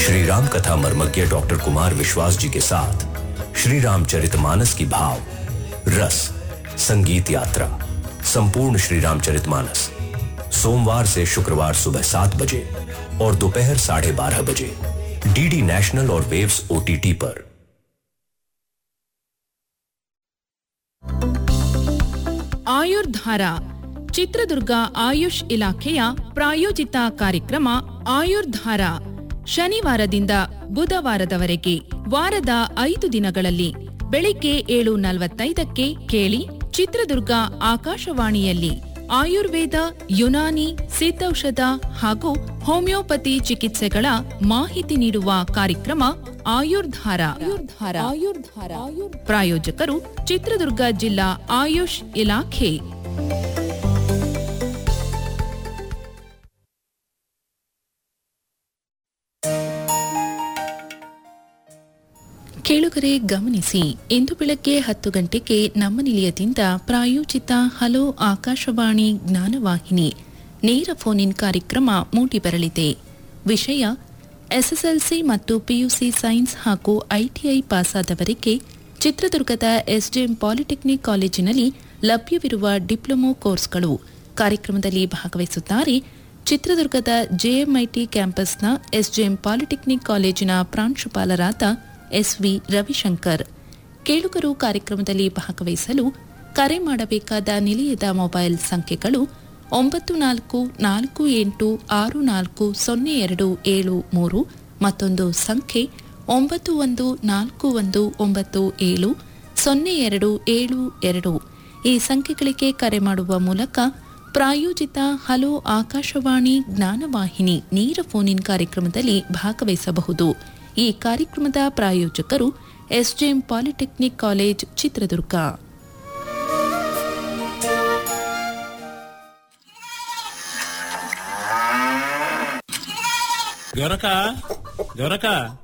श्री राम कथा मर्मज्ञ डॉक्टर कुमार विश्वास जी के साथ श्री रामचरितमानस की भाव रस संगीत यात्रा संपूर्ण श्री रामचरितमानस सोमवार से शुक्रवार सुबह सात बजे और दोपहर साढ़े बारह बजे डीडी नेशनल और वेव्स ओटीटी पर ಆಯುರ್ಧಾರ ಚಿತ್ರದುರ್ಗ ಆಯುಷ್ ಇಲಾಖೆಯ ಪ್ರಾಯೋಜಿತ ಕಾರ್ಯಕ್ರಮ ಆಯುರ್ಧಾರ ಶನಿವಾರದಿಂದ ಬುಧವಾರದವರೆಗೆ ವಾರದ ಐದು ದಿನಗಳಲ್ಲಿ ಬೆಳಿಗ್ಗೆ ಏಳು ನಲವತ್ತೈದಕ್ಕೆ ಕೇಳಿ ಚಿತ್ರದುರ್ಗ ಆಕಾಶವಾಣಿಯಲ್ಲಿ ಆಯುರ್ವೇದ ಯುನಾನಿ ಸಿದ್ಧೌಷಧ ಹಾಗೂ ಹೋಮಿಯೋಪತಿ ಚಿಕಿತ್ಸೆಗಳ ಮಾಹಿತಿ ನೀಡುವ ಕಾರ್ಯಕ್ರಮ ಆಯುರ್ಧಾರ ಆಯುರ್ಧಾರ ಆಯುರ್ಧಾರ ಪ್ರಾಯೋಜಕರು ಚಿತ್ರದುರ್ಗ ಜಿಲ್ಲಾ ಆಯುಷ್ ಇಲಾಖೆ ಕೇಳುಗರೆ ಗಮನಿಸಿ ಇಂದು ಬೆಳಗ್ಗೆ ಹತ್ತು ಗಂಟೆಗೆ ನಮ್ಮ ನಿಲಯದಿಂದ ಪ್ರಾಯೋಜಿತ ಹಲೋ ಆಕಾಶವಾಣಿ ಜ್ಞಾನವಾಹಿನಿ ನೇರ ಫೋನ್ ಇನ್ ಕಾರ್ಯಕ್ರಮ ಮೂಡಿಬರಲಿದೆ ವಿಷಯ ಎಸ್ಎಸ್ಎಲ್ಸಿ ಮತ್ತು ಪಿಯುಸಿ ಸೈನ್ಸ್ ಹಾಗೂ ಐಟಿಐ ಪಾಸಾದವರಿಗೆ ಚಿತ್ರದುರ್ಗದ ಎಸ್ಜೆಎಂ ಪಾಲಿಟೆಕ್ನಿಕ್ ಕಾಲೇಜಿನಲ್ಲಿ ಲಭ್ಯವಿರುವ ಡಿಪ್ಲೊಮೊ ಕೋರ್ಸ್ಗಳು ಕಾರ್ಯಕ್ರಮದಲ್ಲಿ ಭಾಗವಹಿಸುತ್ತಾರೆ ಚಿತ್ರದುರ್ಗದ ಜೆಎಂಐಟಿ ಕ್ಯಾಂಪಸ್ನ ಎಸ್ಜೆಎಂ ಪಾಲಿಟೆಕ್ನಿಕ್ ಕಾಲೇಜಿನ ಪ್ರಾಂಶುಪಾಲರಾದ ಎಸ್ವಿ ರವಿಶಂಕರ್ ಕೇಳುಗರು ಕಾರ್ಯಕ್ರಮದಲ್ಲಿ ಭಾಗವಹಿಸಲು ಕರೆ ಮಾಡಬೇಕಾದ ನಿಲಯದ ಮೊಬೈಲ್ ಸಂಖ್ಯೆಗಳು ಒಂಬತ್ತು ನಾಲ್ಕು ನಾಲ್ಕು ಎಂಟು ಆರು ನಾಲ್ಕು ಸೊನ್ನೆ ಎರಡು ಏಳು ಮೂರು ಮತ್ತೊಂದು ಸಂಖ್ಯೆ ಒಂಬತ್ತು ಒಂದು ನಾಲ್ಕು ಒಂದು ಒಂಬತ್ತು ಏಳು ಸೊನ್ನೆ ಎರಡು ಏಳು ಎರಡು ಈ ಸಂಖ್ಯೆಗಳಿಗೆ ಕರೆ ಮಾಡುವ ಮೂಲಕ ಪ್ರಾಯೋಜಿತ ಹಲೋ ಆಕಾಶವಾಣಿ ಜ್ಞಾನವಾಹಿನಿ ನೇರ ಫೋನ್ ಇನ್ ಕಾರ್ಯಕ್ರಮದಲ್ಲಿ ಭಾಗವಹಿಸಬಹುದು ಈ ಕಾರ್ಯಕ್ರಮದ ಪ್ರಾಯೋಜಕರು ಎಸ್ಜೆಎಂ ಪಾಲಿಟೆಕ್ನಿಕ್ ಕಾಲೇಜ್ ಚಿತ್ರದುರ್ಗ ಗೊರಕ ಗೊರಕ